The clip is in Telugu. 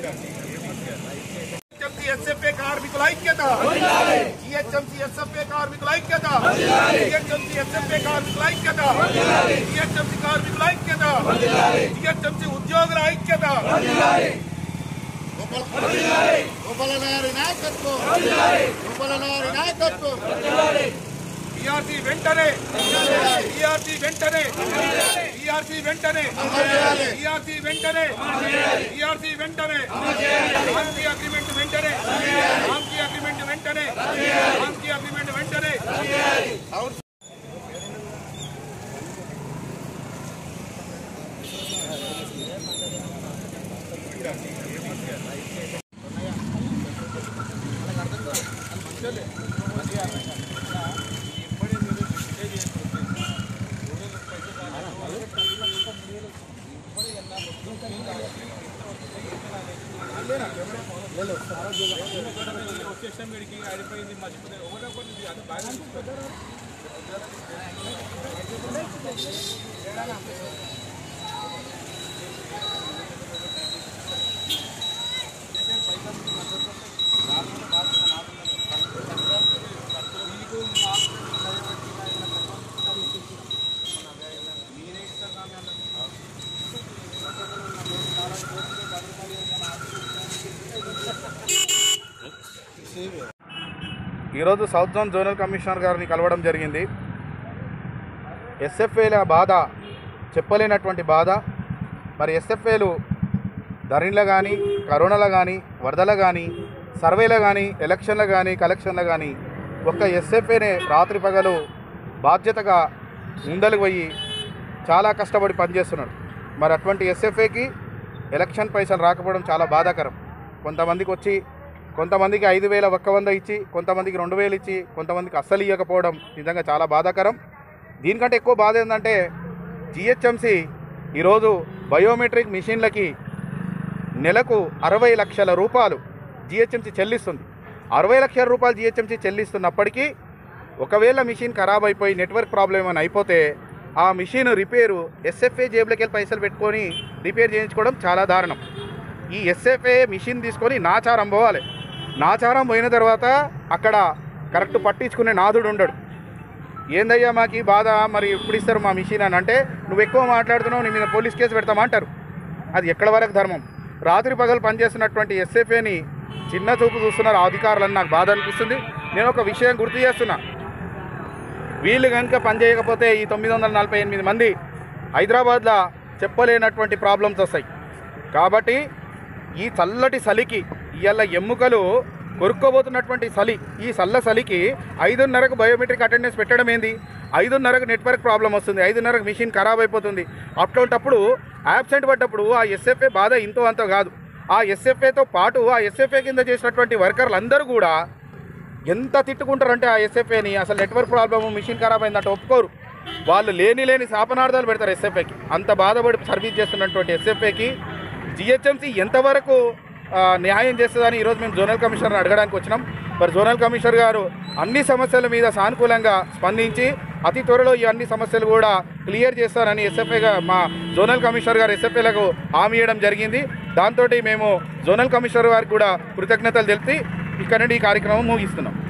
జిహెచ్ఎంసీ ఎస్ఎఫ్ఏ కార్మికుల ఐక్యత జిహెచ్ఎంసీ ఎస్ఎఫ్ఏ కార్మికుల ఐక్యత జిహెచ్ఎంసీ ఎస్ఎఫ్ఏ కార్మికుల ఐక్యత జిహెచ్ఎంసీ కార్మికుల ఐక్యత జిహెచ్ఎంసీ ఉద్యోగుల ఐక్యత గోపాలనారి నాయకత్వం గోపాలనారి నాయకత్వం ఈఆర్సీ వెంటనే ఈఆర్సీ వెంటనే ఈఆర్సీ వెంటనే ఈఆర్సీ వెంటనే ఈఆర్సీ వెంటనే రామ్కీ అగ్రిమెంట్ వెంటనే రామ్కీ అగ్రిమెంట్ వెంటనే రామ్కీ అగ్రిమెంట్ వెంటనే ఈరోజు సౌత్ జోన్ జోనల్ కమిషనర్ గారిని కలవడం జరిగింది ఎస్ఎఫ్ఏల బాధ చెప్పలేనటువంటి బాధ మరి ఎస్ఎఫ్ఏలు ధరణిలో కానీ కరోనాలో కానీ వరదలో కానీ సర్వేలో కానీ ఎలక్షన్లో కానీ కలెక్షన్లో కానీ ఒక్క ఎస్ఎఫ్ఏనే రాత్రి పగలు బాధ్యతగా ముందలకు పోయి చాలా కష్టపడి పనిచేస్తున్నాడు మరి అటువంటి ఎస్ఎఫ్ఏకి ఎలక్షన్ పైసలు రాకపోవడం చాలా బాధాకరం కొంతమందికి వచ్చి కొంతమందికి ఐదు వేల ఒక్క వంద ఇచ్చి కొంతమందికి రెండు వేలు ఇచ్చి కొంతమందికి అస్సలు ఇవ్వకపోవడం నిజంగా చాలా బాధాకరం దీనికంటే ఎక్కువ బాధ ఏంటంటే జిహెచ్ఎంసి ఈరోజు బయోమెట్రిక్ మిషన్లకి నెలకు అరవై లక్షల రూపాయలు జిహెచ్ఎంసీ చెల్లిస్తుంది అరవై లక్షల రూపాయలు జిహెచ్ఎంసీ చెల్లిస్తున్నప్పటికీ ఒకవేళ మిషన్ ఖరాబ్ అయిపోయి నెట్వర్క్ ప్రాబ్లం ఏమైనా అయిపోతే ఆ మిషన్ రిపేరు ఎస్ఎఫ్ఏ జేబులోకి వెళ్ళి పైసలు పెట్టుకొని రిపేర్ చేయించుకోవడం చాలా దారుణం ఈ ఎస్ఎఫ్ఏ మిషన్ తీసుకొని నాచారం పోవాలి నాచారం పోయిన తర్వాత అక్కడ కరెక్ట్ పట్టించుకునే నాదుడు ఉండడు ఏందయ్యా మాకు ఈ బాధ మరి ఎప్పుడు ఇస్తారు మా మిషన్ అని అంటే నువ్వు ఎక్కువ మాట్లాడుతున్నావు నీ మీద పోలీస్ కేసు పెడతామంటారు అది ఎక్కడ వరకు ధర్మం రాత్రి పగలు పనిచేస్తున్నటువంటి ఎస్ఎఫ్ఏని చిన్న చూపు చూస్తున్నారు ఆ అధికారులని నాకు బాధ అనిపిస్తుంది నేను ఒక విషయం గుర్తు చేస్తున్నా వీళ్ళు కనుక పనిచేయకపోతే ఈ తొమ్మిది వందల నలభై ఎనిమిది మంది హైదరాబాద్లో చెప్పలేనటువంటి ప్రాబ్లమ్స్ వస్తాయి కాబట్టి ఈ చల్లటి చలికి ఇవాళ ఎముకలు కొరుక్కోబోతున్నటువంటి చలి ఈ చల్ల చలికి ఐదున్నరకు బయోమెట్రిక్ అటెండెన్స్ పెట్టడం ఏంది ఐదున్నరకు నెట్వర్క్ ప్రాబ్లం వస్తుంది ఐదున్నరకు మిషన్ ఖరాబ్ అయిపోతుంది అట్లాంటప్పుడు యాబ్సెంట్ పడ్డప్పుడు ఆ ఎస్ఎఫ్ఏ బాధ ఇంతో అంతో కాదు ఆ ఎస్ఎఫ్ఏతో పాటు ఆ ఎస్ఎఫ్ఏ కింద చేసినటువంటి వర్కర్లు అందరూ కూడా ఎంత తిట్టుకుంటారంటే ఆ ఎస్ఎఫ్ఏని అసలు నెట్వర్క్ ప్రాబ్లమ్ మిషన్ ఖరాబ్ అయిందంటే ఒప్పుకోరు వాళ్ళు లేని లేని శాపనార్థాలు పెడతారు ఎస్ఎఫ్ఏకి అంత బాధపడి సర్వీస్ చేస్తున్నటువంటి ఎస్ఎఫ్ఏకి జిహెచ్ఎంసీ ఎంతవరకు ఆ, న్యాయం చేస్తుందని ఈరోజు మేము జోనల్ కమిషనర్ అడగడానికి వచ్చినాం మరి జోనల్ కమిషనర్ గారు అన్ని సమస్యల మీద సానుకూలంగా స్పందించి అతి త్వరలో ఈ అన్ని సమస్యలు కూడా క్లియర్ చేస్తారని ఎస్ఎఫ్ఐగా మా జోనల్ కమిషనర్ గారు ఎస్ఎఫ్ఐలకు హామీ ఇవ్వడం జరిగింది దాంతో మేము జోనల్ కమిషనర్ గారికి కూడా కృతజ్ఞతలు తెలిపి ఇక్కడ నుండి ఈ కార్యక్రమం ముగిస్తున్నాం